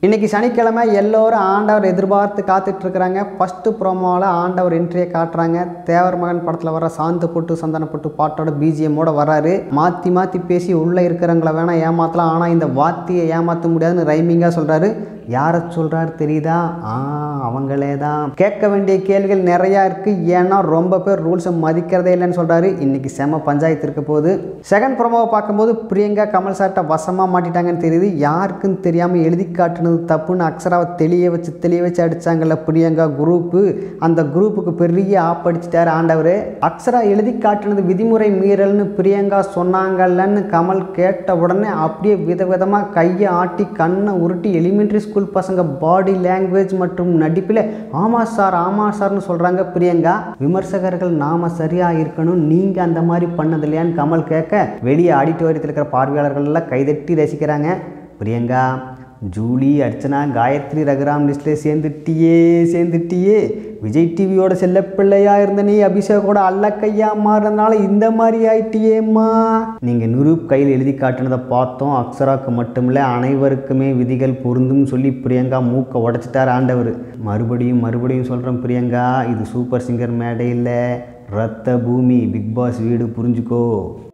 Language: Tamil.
இன்னைக்கு சனிக்கிழமை எல்லோரும் ஆண்டவர் எதிர்பார்த்து காத்துட்டு இருக்கிறாங்க ஃபர்ஸ்ட் ப்ரோமோவில் ஆண்டவர் என்ட்ரியை காட்டுறாங்க தேவர் மகன் படத்தில் வர சாந்து பொட்டு சந்தன பொட்டு பாட்டோட பிஜிஎம்மோட வராரு மாற்றி மாற்றி பேசி உள்ளே இருக்கிறவங்கள வேணால் ஏமாற்றலாம் ஆனால் இந்த வாத்தியை ஏமாற்ற முடியாதுன்னு ரைமிங்காக சொல்கிறாரு யாரை சொல்கிறாரு தெரியுதா ஆ அவங்களே தான் கேட்க வேண்டிய கேள்விகள் நிறையா இருக்குது ஏன்னா ரொம்ப பேர் ரூல்ஸை மதிக்கிறதே இல்லைன்னு சொல்கிறாரு இன்றைக்கி செம பஞ்சாயத்து இருக்க போகுது செகண்ட் ப்ரோமோவை பார்க்கும்போது பிரியங்கா கமல் சார்ட்ட வசமாக மாட்டிட்டாங்கன்னு தெரியுது யாருக்குன்னு தெரியாமல் எழுதி காட்டுனது தப்புன்னு அக்ஷராவை தெளிய வச்சு தெளிய வச்சு அடித்தாங்கல்ல பிரியங்கா குரூப்பு அந்த குரூப்புக்கு பெரிய ஆப்படிச்சிட்டார் ஆண்டவர் அக்ஷரா எழுதி காட்டுனது விதிமுறை மீறல்னு பிரியங்கா சொன்னாங்கல்லன்னு கமல் கேட்ட உடனே அப்படியே விதவிதமாக கையை ஆட்டி கண்ணை உருட்டி எலிமெண்ட்ரி ஸ்கூல் பசங்க பாடி லாங்குவேஜ் மற்றும் நடிப்பில் ஆமா சார் ஆமா சார்னு சொல்கிறாங்க பிரியங்கா விமர்சகர்கள் நாம சரியாக இருக்கணும் நீங்கள் அந்த மாதிரி பண்ணது இல்லையான்னு கமல் கேட்க வெளியே ஆடிட்டோரியத்தில் இருக்கிற பார்வையாளர்கள் எல்லாம் கைதட்டி ரசிக்கிறாங்க பிரியங்கா ஜூலி அர்ச்சனா காயத்ரி ரகுராம் லிஸ்ட்டில் சேர்ந்துட்டியே சேர்ந்துட்டியே விஜய் டிவியோட செல்லப்பிள்ளையா இருந்த நீ அபிஷேகோட அல்ல கையா மாறினால இந்த மாதிரி ஆயிட்டியேம்மா நீங்கள் நிரூப் கையில் எழுதி காட்டுனதை பார்த்தோம் அக்ஷராக்கு மட்டுமில்ல அனைவருக்குமே விதிகள் பொருந்தும் சொல்லி பிரியங்கா மூக்கை உடைச்சிட்டார் ஆண்டவர் மறுபடியும் மறுபடியும் சொல்கிறேன் பிரியங்கா இது சூப்பர் சிங்கர் மேடை இல்லை ரத்த பூமி பிக் பாஸ் வீடு புரிஞ்சுக்கோ